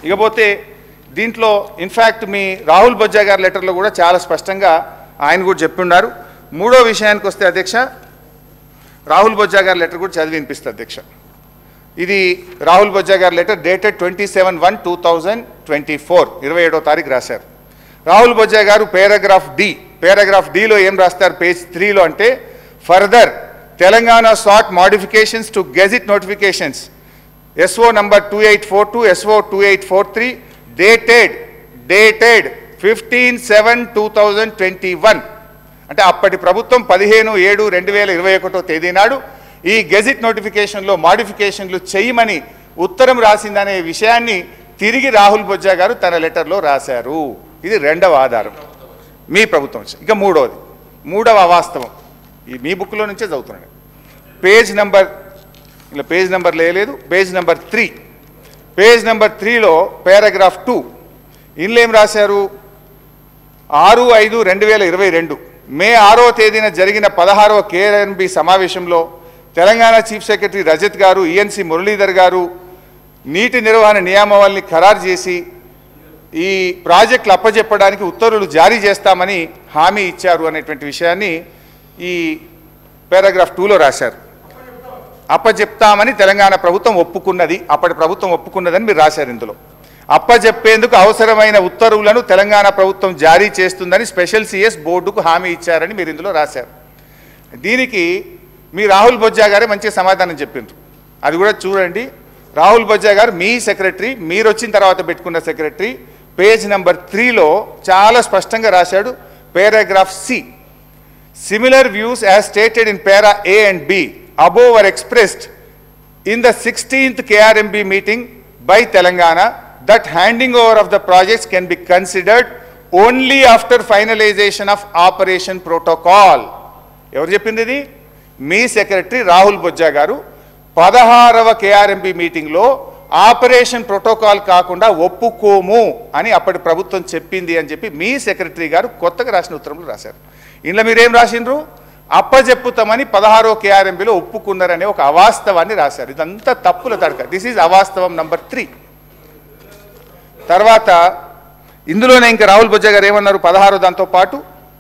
ఇకపోతే దీంట్లో ఇన్ఫ్యాక్ట్ మీ రాహుల్ బొజ్జా గారి లెటర్లో కూడా చాలా స్పష్టంగా ఆయన కూడా చెప్పున్నారు మూడో విషయానికి వస్తే అధ్యక్ష రాహుల్ బొజ్జా గారి లెటర్ కూడా చదివి వినిపిస్తుంది అధ్యక్ష ఇది రాహుల్ బొజ్జా గారి letter dated twenty seven one two thousand twenty four ఇరవై ఏడో తారీఖు రాశారు రాహుల్ బొజ్జా గారు పారాగ్రాఫ్ డి పారాగ్రాఫ్ డిలో ఏం రాస్తారు పేజ్ త్రీలో అంటే further Telangana sought modifications to gazette notifications SO number two eight four two SO two eight four three dated dated fifteen seven two thousand twenty one అంటే అప్పటి ప్రభుత్వం పదిహేను ఏడు రెండు వేల ఇరవై ఒకటో తేదీ నాడు ఈ గెజిట్ నోటిఫికేషన్లో మాడిఫికేషన్లు చేయమని ఉత్తరం రాసిందనే విషయాన్ని తిరిగి రాహుల్ బొజ్జా గారు తన లెటర్లో రాశారు ఇది రెండవ ఆధారం మీ ప్రభుత్వం నుంచి. ఇక మూడవది మూడవ అవాస్తవం ఈ మీ బుక్లో నుంచే చదువుతున్నాను పేజ్ నెంబర్ ఇలా పేజ్ నెంబర్ లేదు page number three page number త్రీలో పారాగ్రాఫ్ టూ ఇందులో ఏం రాశారు ఆరు ఐదు రెండు వేల ఇరవై రెండు మే ఆరో తేదీన జరిగిన పదహారవ కేఎన్బి సమావేశంలో తెలంగాణ చీఫ్ సెక్రటరీ రజత్ గారు ఈఎన్సి మురళీధర్ గారు నీటి నిర్వహణ నియామావళిని ఖరారు చేసి ఈ ప్రాజెక్టులు అప్పజెప్పడానికి ఉత్తర్వులు జారీ చేస్తామని హామీ ఇచ్చారు అనేటువంటి విషయాన్ని ఈ పారాగ్రాఫ్ టూలో రాశారు అప్పజెప్తామని తెలంగాణ ప్రభుత్వం ఒప్పుకున్నది అప్పటి ప్రభుత్వం ఒప్పుకున్నదని మీరు రాశారు ఇందులో అప్పజెప్పేందుకు అవసరమైన ఉత్తర్వులను తెలంగాణ ప్రభుత్వం జారీ చేస్తుందని స్పెషల్ సిఎస్ బోర్డుకు హామీ ఇచ్చారని మీరు ఇందులో రాశారు దీనికి మీ రాహుల్ బొజ్జా గారే మంచి సమాధానం చెప్పిండ్రు అది కూడా చూడండి రాహుల్ బొజ్జా గారు మీ సెక్రటరీ మీరు వచ్చిన తర్వాత పెట్టుకున్న సెక్రటరీ పేజ్ నెంబర్ త్రీలో చాలా స్పష్టంగా రాశాడు paragraph C Similar views as stated in para A and B above were expressed in the 16th KRMB meeting by Telangana that handing over of the projects can be considered only after finalization of operation protocol. ఎవరు చెప్పింది ఇది మీ secretary Rahul Bojja గారు పదహారవ KRMB మీటింగ్లో operation protocol కాకుండా ఒప్పుకోము అని అప్పటి ప్రభుత్వం చెప్పింది అని చెప్పి మీ సెక్రటరీ గారు కొత్తగా రాసిన ఉత్తరంలో రాశారు ఇందులో మీరేం రాసిండ్రు అప్పజెప్పుతామని పదహారో కేఆర్ఎంబిలో ఒప్పుకున్నారనే ఒక అవాస్తవాన్ని రాశారు ఇదంతా తప్పుల తడక దిస్ ఈజ్ అవాస్తవం నంబర్ త్రీ తర్వాత ఇందులోనే ఇంకా రాహుల్ బొజ్జా గారు ఏమన్నారు పదహారో దాంతో పాటు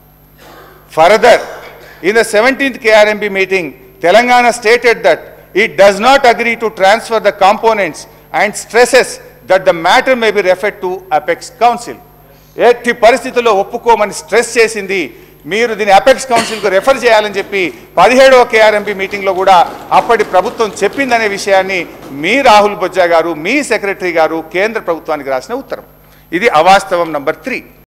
further in the seventeenth KRMB meeting Telangana stated that it does not agree to transfer the components and stresses that the matter may be refer to apex council ఎట్టి పరిస్థితుల్లో ఒప్పుకోమని స్ట్రెస్ చేసింది మీరు దీన్ని అపెక్స్ కౌన్సిల్కు రెఫర్ చేయాలని చెప్పి పదిహేడవ కేఆర్ఎంపీ మీటింగ్లో కూడా అప్పటి ప్రభుత్వం చెప్పిందనే విషయాన్ని మీ రాహుల్ బొజ్జా గారు మీ సెక్రటరీ గారు కేంద్ర ప్రభుత్వానికి రాసిన ఉత్తరం ఇది అవాస్తవం నంబర్ త్రీ